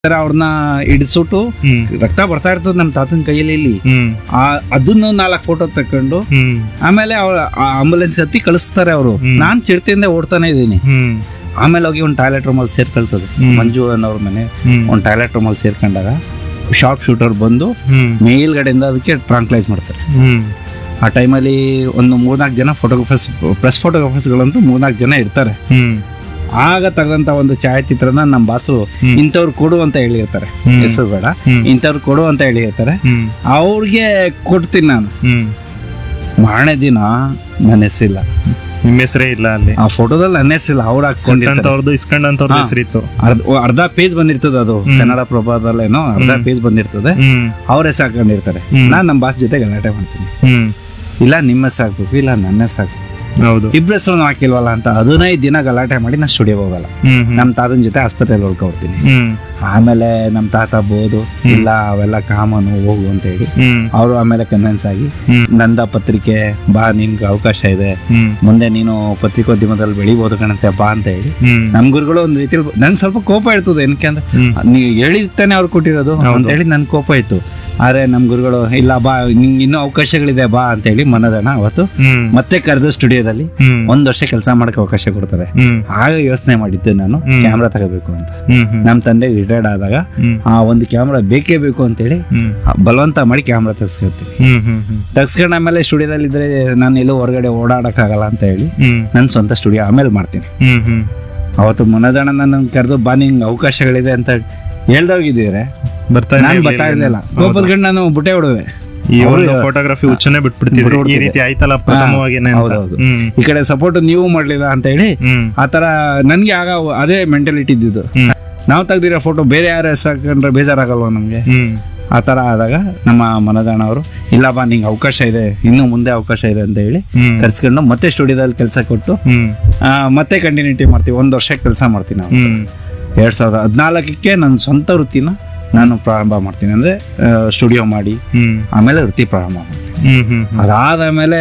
ತರ ಅವ್ರನ್ನ ಇಡಿಸ್ಬಿಟ್ಟು ಹ್ಮ್ ರಕ್ತ ಬರ್ತಾ ಇರ್ತದೆ ನಮ್ಮ ತಾತನ ಕೈಯಲ್ಲಿ ಇಲ್ಲಿ ಹ್ಮ್ ಆ ಅದನ್ನು ನಾಲ್ಕು ಫೋಟೋ ತಕೊಂಡು ಹ್ಮ್ ಆಮೇಲೆ ಅವ್ರ ಆಂಬುಲೆನ್ಸ್ ಹತ್ತಿ ಕಳಿಸ್ತಾರೆ ಅವರು ಹ್ಮ್. ನಾನ್ ಚಿಡ್ತಿಯಿಂದ ಓಡ್ತಾನೆ ಇದ್ದೀನಿ ಹ್ಮ್ ಆಮೇಲೆ ಹೋಗಿ ಒಂದು ಟಾಯ್ಲೆಟ್ ರೂಮಲ್ಲಿ ಸೇರ್ಕೊಳ್ತದೆ ಹ್ಮ್. ಮಂಜು ಅನ್ನೋರ್ ಮನೆ ಹ್ಮ್ ಒಂದು ಟಾಯ್ಲೆಟ್ ರೂಮಲ್ಲಿ ಸೇರ್ಕೊಂಡಾಗ ಶಾರ್ಪ್ ಶೂಟರ್ ಬಂದು ಹ್ಮ್ ಮೇಲ್ಗಡೆಯಿಂದ ಅದಕ್ಕೆ ಟ್ರಾಂಕ್ಲೈಸ್ ಮಾಡ್ತಾರೆ ಹ್ಮ್ ಆ ಟೈಮಲ್ಲಿ ಒಂದು ಮೂರ್ನಾಲ್ಕು ಜನ ಫೋಟೋಗ್ರಫರ್ಸ್ ಪ್ರೆಸ್ ಫೋಟೋಗ್ರಫರ್ಸ್ಗಳಂತೂ ಮೂರ್ನಾಲ್ಕು ಜನ ಇರ್ತಾರೆ ಹ್ಮ್ ಆಗ ತೆಗೆದಂತ ಒಂದು ಛಾಯಾಚಿತ್ರನ ನಮ್ಮ ಬಾಸು ಹ್ಮ್. ಇಂಥವ್ರು ಕೊಡು ಅಂತ ಹೇಳಿರ್ತಾರೆ ಹ್ಮ್. ಹೆಸರು ಬೇಡ ಹ್ಮ್. ಇಂಥವ್ರು ಕೊಡು ಅಂತ ಹೇಳಿರ್ತಾರೆ ಹ್ಮ್ ಅವ್ರಿಗೆ ಕೊಡ್ತೀನಿ ನಾನು ಹ್ಮ್ ಮಾರನೇ ದಿನ ನನ್ನ ಹೆಸರಿಲ್ಲ ನಿಮ್ಮ ಹೆಸರೇ ಇಲ್ಲ ಅಲ್ಲಿ ಆ ಫೋಟೋದಲ್ಲಿ ನನ್ನ ಹೆಸರಿಲ್ಲ ಅವ್ರು ಹಾಕ್ಸ್ಕೊಂಡಿರ್ತಾರೆ ಕೊಟ್ಟಂತವ್ರದ್ದು ಇಸ್ಕೊಂಡಂತವ್ರದ್ದು ಹಾ. ಹೆಸರಿತ್ತು ಅರ್ಧ ಅರ್ಧ ಪೇಜ್ ಬಂದಿರ್ತದೆ ಅದು ಹ್ಮ್. ಕನ್ನಡ ಪ್ರಭಾದಲ್ಲೇನೋ ಅರ್ಧ ಹ್ಮ್. ಪೇಜ್ ಬಂದಿರ್ತದೆ ಹ್ಮ್ ಅವ್ರ ಹೆಸರು ಹಾಕೊಂಡಿರ್ತಾರೆ ಹ್ಮ್. ನಾನ್ ನಮ್ಮ ಬಾಸ್ ಜೊತೆ ಗಲಾಟೆ ಮಾಡ್ತೀನಿ ಹ್ಮ್ ಇಲ್ಲ ನಿಮ್ಮ ಹೆಸರು ಹಾಕ್ಬೇಕು ಇಲ್ಲ ನನ್ನ ಹೆಸರು ಹಾಕ್ಬೇಕು ಹೌದು ಇಬ್ಬರ ಹೆಸರು ಹಾಕಿಲ್ವಲ್ಲ ಅಂತ ಹದಿನೈದು ದಿನ ಗಲಾಟೆ ಮಾಡಿ ನಾನು ಸ್ಟುಡಿಯೋ ಹೋಗಲ್ಲ ಹ್ಮ್ ಹ್ಮ್ ನಮ್ಮ ತಾತನ ಜೊತೆ ಆಸ್ಪತ್ರೆಯಲ್ಲಿ ಉಳ್ಕೊಡ್ತೀನಿ ಹ್ಮ್ ಆಮೇಲೆ ನಮ್ಮ ತಾತ ಬೋದು ಇಲ್ಲ ಅವೆಲ್ಲ ಕಾಮನು ಹೋಗು ಅಂತ ಹೇಳಿ ಹ್ಮ್ ಅವರು ಆಮೇಲೆ ಕನ್ವಿನ್ಸ್ ಆಗಿ ಹ್ಮ್ ನಂದ ಪತ್ರಿಕೆ ಬಾ ನಿನ್ಗೆ ಅವಕಾಶ ಇದೆ ಹ್ಮ್ ಮುಂದೆ ನೀನು ಪತ್ರಿಕೋದ್ಯಮದಲ್ಲಿ ಬೆಳಿಬೋದು ಕಣಂತೆ ಬಾ ಅಂತ ಹೇಳಿ ಹ್ಮ್ ನಮ್ ಗುರುಗಳು ಒಂದು ರೀತಿಯಲ್ಲಿ ನನ್ಗೆ ಸ್ವಲ್ಪ ಕೋಪ ಇರ್ತದೆ ಏನಕ್ಕೆ ಅಂದ್ರೆ ಹ್ಮ್ ನೀವು ಹೇಳಿರ್ತಾನೆ ಅವ್ರು ಕೊಟ್ಟಿರೋದು ಹೌದು. ಅಂತ ಹೇಳಿ ನನ್ ಕೋಪ ಇತ್ತು ಆದ್ರೆ ನಮ್ ಗುರುಗಳು ಇಲ್ಲ ಬಾ ನಿಂಗೆ ಇನ್ನೂ ಅವಕಾಶಗಳಿದೆ ಬಾ ಅಂತ ಹೇಳಿ ಮನೋದನ ಅವತ್ತು ಹ್ಮ್ ಮತ್ತೆ ಕರೆದು ಸ್ಟುಡಿಯೋದಲ್ಲಿ ಹ್ಮ್ ಒಂದ್ ವರ್ಷ ಕೆಲಸ ಮಾಡಕ್ಕೆ ಅವಕಾಶ ಕೊಡ್ತಾರೆ ಹ್ಮ್ ಆಗ ಯೋಚನೆ ಮಾಡಿದ್ದೆ ನಾನು ಹ್ಮ್. ಕ್ಯಾಮ್ರಾ ತಗೋಬೇಕು ಅಂತ ಹ್ಮ್ ಹ್ಮ್ ನಮ್ಮ ತಂದೆ ರಿಟೈರ್ಡ್ ಆದಾಗ ಹ್ಮ್ ಆ ಒಂದು ಕ್ಯಾಮ್ರಾ ಬೇಕೇ ಬೇಕು ಅಂತೇಳಿ ಹ್ಮ್ ಆ ಬಲವಂತ ಮಾಡಿ ಕ್ಯಾಮ್ರಾ ತೆಗ್ಸ್ಕೊಳ್ತೀನಿ ಹ್ಮ್ ಹ್ಮ್ ಹ್ಮ್ ತೆಗ್ಸ್ಕೊಂಡ ಆಮೇಲೆ ಸ್ಟುಡಿಯೋದಲ್ಲಿ ಇದ್ರೆ ನಾನು ಎಲ್ಲೋ ಹೊರಗಡೆ ಓಡಾಡಕ್ಕಾಗಲ್ಲ ಅಂತ ಹೇಳಿ ಹ್ಮ್ ನನ್ನ ಸ್ವಂತ ಸ್ಟುಡಿಯೋ ಆಮೇಲೆ ಮಾಡ್ತೀನಿ ಹ್ಮ್ ಹ್ಮ್ ಅವತ್ತು ಮನೋದಣ್ಣ ನನ್ನ ಕರೆದು ಬಾ ನಿಂಗೆ ಅವಕಾಶಗಳಿದೆ ಅಂತ ಹೇಳ್ದೋಗಿದ್ದೀರೆ ಬರ್ತಾ ನಾನು ಬರ್ತಾ ಇರ್ಲಿಲ್ಲ ಕೋಪದ ಗಂಡು ನಾನು ಬುಟ್ಟೆ ಹೊಡುವೆ ಈ ಒಂದು ಅವ್ರು- ಫೋಟೋಗ್ರಫಿ ಹುಚ್ಚನೆ ಬಿಟ್ಬಿಡ್ತಿದ್ರು ಈ ಬಿಟ್ಬಿಡ್ತಿದೆ. ರೀತಿ ಆಯ್ತಲ್ಲ ಪ್ರಥಮವಾಗಿನೇ ಅಂತ. ಹೌದೌದು. ಹ್ಮ್ ಈ ಕಡೆ ಸಪೋರ್ಟ್ ನೀವು ಮಾಡ್ಲಿಲ್ಲ ಅಂತ ಹೇಳಿ ಹ್ಮ್ ಆ ಥರ ನನಗೆ ಆಗ ಅದೇ ಮೆಂಟಾಲಿಟಿ ಇದ್ದಿದ್ದು ಹ್ಮ್ ನಾವು ತೆಗ್ದಿರೋ ಫೋಟೋ ಬೇರೆ ಯಾರು ಹೆಸರು ಬೇಜಾರಾಗಲ್ವ ನಮಗೆ ಹ್ಮ್ ಆ ಥರ ಆದಾಗ ನಮ್ಮ ಮನದಾಣ ಅವರು ಇಲ್ಲ ಬಾ ನಿಂಗೆ ಅವಕಾಶ ಇದೆ ಇನ್ನೂ ಮುಂದೆ ಅವಕಾಶ ಇದೆ ಅಂತ ಹೇಳಿ ಹ್ಮ್ ಕರ್ಸ್ಕೊಂಡು ಮತ್ತೆ ಸ್ಟುಡಿಯೋದಲ್ಲಿ ಕೆಲಸ ಕೊಟ್ಟು ಹ್ಮ್ ಆ, ಮತ್ತೆ ಕಂಟಿನ್ಯೂಟಿ ಮಾಡ್ತೀವಿ ಒಂದು ವರ್ಷ ಕೆಲಸ ಮಾಡ್ತೀನಿ ನಾವು ಹ್ಮ್ ಎರಡು ಸಾವಿರದ ಹದಿನಾಲ್ಕಕ್ಕೆ ನನ್ನ ಸ್ವಂತ ವೃತ್ತಿನ ನಾನು ಪ್ರಾರಂಭ ಮಾಡ್ತೀನಿ ಅಂದರೆ ಸ್ಟುಡಿಯೋ ಮಾಡಿ ಹ್ಮ್ ಆಮೇಲೆ ವೃತ್ತಿ ಪ್ರಾರಂಭ ಮಾಡ್ತೀನಿ ಹ್ಮ್ ಹ್ಮ್ ಹ್ಮ್ ಅದಾದ ಮೇಲೆ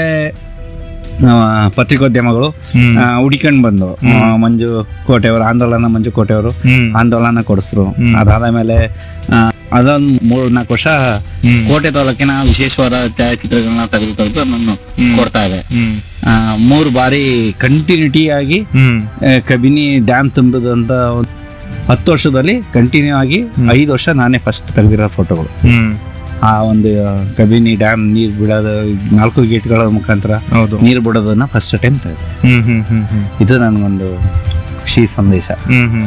ಪತ್ರಿಕೋದ್ಯಮಗಳು ಹ್ಮ್ ಆ, ಹುಡಿಕೊಂಡು ಬಂದು ಆ, ಮಂಜು ಕೋಟೆಯವರು ಆಂದೋಲನ ಮಂಜು ಕೋಟೆಯವರು ಹ್ಮ್ ಆಂದೋಲನ ಕೊಡಿಸ್ರು ಹ್ಮ್. ಅದಾದ ಮೇಲೆ ಆ, ಅದೊಂದು ಮೂರು ನಾಲ್ಕು ವರ್ಷ ಹ್ಮ್ ಕೋಟೆ ತಾಲೂಕಿನ ವಿಶೇಷವಾದ ಛಾಯಾಚಿತ್ರಗಳನ್ನ ತೆಗೆದು ತೆಗೆದು ನಾನು ಕೊಡ್ತಾ ಇದೆ ಹ್ಮ್ ಆ, ಮೂರು ಬಾರಿ ಕಂಟಿನ್ಯೂಟಿ ಆಗಿ ಹ್ಮ್ ಆ, ಕಬಿನಿ ಡ್ಯಾಮ್ ತುಂಬಿದಂತ ಒಂದು ಹತ್ತು ವರ್ಷದಲ್ಲಿ ಕಂಟಿನ್ಯೂ ಆಗಿ ಐದು ವರ್ಷ ನಾನೇ ಫಸ್ಟ್ ತೆಗೆದಿರೋ ಫೋಟೋಗಳು ಹ್ಮ್ ಆ ಒಂದು ಆ, ಕಬಿನಿ ಡ್ಯಾಮ್ ನೀರು ಬಿಡೋದು ನಾಲ್ಕು ಗೇಟ್ಗಳ ಮುಖಾಂತರ ಹೌದು ನೀರು ಬಿಡೋದನ್ನ ಫಸ್ಟ್ ಟೈಮ್ ತೆಗೆದೆ ಹ್ಮ್ ಹ್ಮ್ ಹ್ಮ್ ಹ್ಮ್ ಇದು ನನಗೊಂದು ಖುಷಿ ಸಂದೇಶ ಹ್ಮ್ ಹ್ಮ್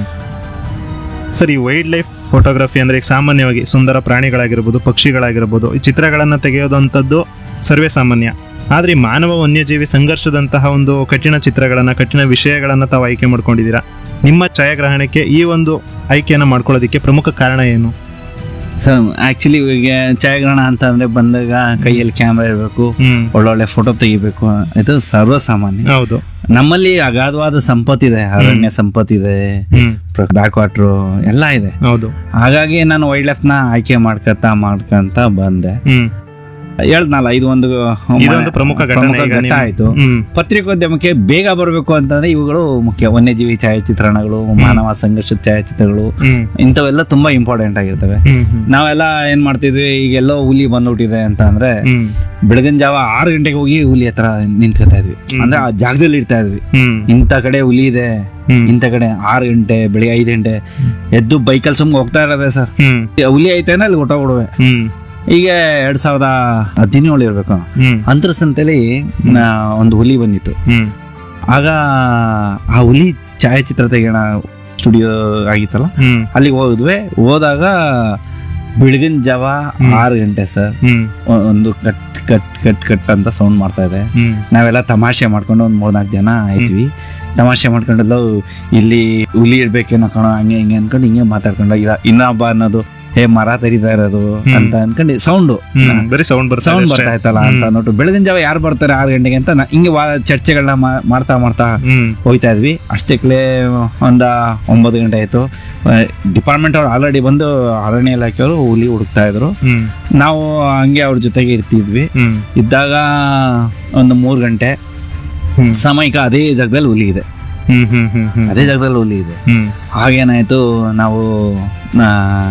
ಸರ್ ಈ ವೈಲ್ಡ್ ಲೈಫ್ ಫೋಟೋಗ್ರಫಿ ಅಂದ್ರೆ ಈಗ ಸಾಮಾನ್ಯವಾಗಿ ಸುಂದರ ಪ್ರಾಣಿಗಳಾಗಿರ್ಬೋದು ಪಕ್ಷಿಗಳಾಗಿರ್ಬೋದು ಈ ಚಿತ್ರಗಳನ್ನ ತೆಗೆಯೋದಂಥದ್ದು ಸರ್ವೇ ಸಾಮಾನ್ಯ ಆದ್ರೆ ಈ ಮಾನವ ವನ್ಯಜೀವಿ ಸಂಘರ್ಷದಂತಹ ಒಂದು ಕಠಿಣ ಚಿತ್ರಗಳನ್ನ ಕಠಿಣ ವಿಷಯಗಳನ್ನ ತಾವು ಆಯ್ಕೆ ಮಾಡ್ಕೊಂಡಿದ್ದೀರಾ ನಿಮ್ಮ ಛಾಯಾಗ್ರಹಣಕ್ಕೆ ಈ ಒಂದು ಆಯ್ಕೆಯನ್ನ ಮಾಡ್ಕೊಳ್ಳೋದಕ್ಕೆ ಪ್ರಮುಖ ಕಾರಣ ಏನು ಸೊ ಆಕ್ಚುಲಿ ಈಗ ಛಾಯಾಗ್ರಹಣ ಅಂತ ಅಂದ್ರೆ ಬಂದಾಗ ಕೈಯಲ್ಲಿ ಕ್ಯಾಮ್ರಾ ಇರಬೇಕು ಹ್ಮ್ ಒಳ್ಳೊಳ್ಳೆ ಫೋಟೋ ತೆಗಿಬೇಕು ಇದು ಸರ್ವಸಾಮಾನ್ಯ ಹೌದು ನಮ್ಮಲ್ಲಿ ಅಗಾಧವಾದ ಸಂಪತ್ತಿದೆ ಅರಣ್ಯ ಸಂಪತ್ತಿದೆ ಹ್ಮ್ ಬ್ಯಾಕ್ ವಾಟ್ರು ಎಲ್ಲ ಇದೆ ಹೌದು ಹಾಗಾಗಿ ನಾನು ವೈಲ್ಡ್ ಲೈಫ್ನ ಆಯ್ಕೆ ಮಾಡ್ಕೊತಾ ಮಾಡ್ಕೊಂತ ಬಂದೆ ಹ್ಮ್ ಹೇಳ್ದ್ನಲ್ಲ ಇದು ಒಂದು ಇದೊಂದು ಪ್ರಮುಖ ಘಟನೆ ಪ್ರಮುಖ ಈಗ ಘಟ್ಟ ನೀವು- ಆಯ್ತು ಹ್ಮ್ ಪತ್ರಿಕೋದ್ಯಮಕ್ಕೆ ಬೇಗ ಬರಬೇಕು ಅಂತಂದ್ರೆ ಇವುಗಳು ಮುಖ್ಯ ವನ್ಯಜೀವಿ ಛಾಯಾಚಿತ್ರಣಗಳು ಮಾನವ ಸಂಘರ್ಷದ ಛಾಯಾಚಿತ್ರಗಳು ಹ್ಮ್ ಇಂಥವೆಲ್ಲ ತುಂಬಾ ಇಂಪಾರ್ಟೆಂಟ್ ಆಗಿರ್ತವೆ ಹ್ಮ್ ಹ್ಮ್ ನಾವೆಲ್ಲ ಏನ್ ಮಾಡ್ತಿದ್ವಿ ಈಗೆಲ್ಲೋ ಹುಲಿ ಬಂದ್ಬಿಟ್ಟಿದೆ ಅಂತ ಅಂದ್ರೆ ಹ್ಮ್ ಬೆಳಗಿನ ಜಾವ ಆರು ಗಂಟೆಗೆ ಹೋಗಿ ಹುಲಿ ಹತ್ರ ನಿಂತ್ಕೊತಾ ಇದ್ವಿ ಅಂದ್ರೆ ಆ ಜಾಗದಲ್ಲಿ ಇರ್ತಾ ಇದ್ವಿ ಹ್ಮ್ ಇಂಥ ಕಡೆ ಹುಲಿ ಇದೆ ಹ್ಮ್ ಇಂಥ ಕಡೆ ಆರು ಗಂಟೆ ಬೆಳಿಗ್ಗೆ ಐದು ಗಂಟೆ ಎದ್ದು ಬೈಕಲ್ಲಿ ಸುಮ್ಗೆ ಹೋಗ್ತಾ ಇರೋದೆ ಸರ್ ಹ್ಮ್ ಹುಲಿ ಐತೇನೆ ಅಲ್ಲಿ ಹೊಟ್ಟೋಗ್ಬಿಡುವೆ ಹ್ಮ್ ಈಗ ಎರಡ್ ಸಾವಿರದ ಹದಿನೇಳು ಇರ್ಬೇಕು ಹ್ಮ್ ಅಂತರ ಸಂತೆಲಿ ನಾ- ಒಂದು ಹುಲಿ ಬಂದಿತ್ತು ಹ್ಮ್ ಆಗ ಆ ಹುಲಿ ಛಾಯಾಚಿತ್ರ ತೆಗೆಯೋಣ ಸ್ಟುಡಿಯೋ ಆಗಿತ್ತಲ್ಲ ಹ್ಮ್ ಅಲ್ಲಿಗೆ ಹೋಗಿದ್ವಿ ಹೋದಾಗ ಬೆಳಗಿನ ಜಾವ ಆರು ಗಂಟೆ ಸರ್ ಹ್ಮ್ ಒಂದು ಕಟ್ ಕಟ್ ಕಟ್ ಕಟ್ ಅಂತ ಸೌಂಡ್ ಮಾಡ್ತಾ ಇದೆ ಹ್ಮ್ ನಾವೆಲ್ಲ ತಮಾಷೆ ಮಾಡ್ಕೊಂಡು ಒಂದು ಮೂರ್ನಾಲ್ಕು ಜನ ಆಯ್ತೀವಿ ತಮಾಷೆ ಮಾಡ್ಕೊಂಡೆಲ್ಲ ಇಲ್ಲಿ ಹುಲಿ ಇಡ್ಬೇಕೇನೋ ಕಣೋ ಹಂಗೆ ಹಿಂಗೆ ಅನ್ಕೊಂಡು ಹಿಂಗೆ ಮಾತಾಡ್ಕೊಂಡು ಇಲ್ಲ ಇನ್ನೊಬ್ಬ ಅನ್ನೋದು ಹೇ ಮರ ತೆರಿತಾ ಇರೋದು ಅಂತ ಅನ್ಕೊಂಡು ಸೌಂಡು ಹ್ಮ್ ಬರೀ ಸೌಂಡ್ ಬರ್ತಾ ಸೌಂಡ್ ಇದೆ ಬರ್ತಾ ಅಷ್ಟೇ. ಇತ್ತಲ್ಲ ಅಂತ ನೋಟು ಬೆಳಗಿನ ಜಾವ ಯಾರು ಬರ್ತಾರೆ ಆರು ಗಂಟೆಗೆ ಅಂತ ನಾ- ಹಿಂಗೆ ವಾ ಚರ್ಚೆಗಳನ್ನ ಮಾ- ಮಾಡ್ತಾ ಮಾಡ್ತಾ ಹ್ಮ್ ಹೋಗ್ತಾ ಇದ್ವಿ ಅಷ್ಟಕ್ಕೆ ಒಂದ ಒಂಬತ್ತು ಗಂಟೆ ಆಯ್ತು ಡಿಪಾರ್ಟ್ಮೆಂಟ್ ಅವ್ರು ಆಲ್ರೆಡಿ ಬಂದು ಅರಣ್ಯ ಇಲಾಖೆಯವರು ಹುಲಿ ಹುಡುಕ್ತಾ ಇದ್ರು ಹ್ಮ್ ನಾವು ಹಂಗೆ ಅವ್ರ ಜೊತೆಗೆ ಇರ್ತಿದ್ವಿ ಹ್ಮ್ ಇದ್ದಾಗ ಒಂದು ಮೂರು ಗಂಟೆ ಹ್ಮ್ ಸಮಯಕ್ಕೆ ಅದೇ ಜಾಗದಲ್ಲಿ ಹುಲಿ ಇದೆ ಹ್ಮ್ ಹ್ಮ್ ಹ್ಮ್ ಹ್ಮ್ ಅದೇ ಜಾಗದಲ್ಲಿ ಹುಲಿ ಇದೆ ಹ್ಮ್ ಹಾಗೇನಾಯ್ತು ನಾವು ಆ,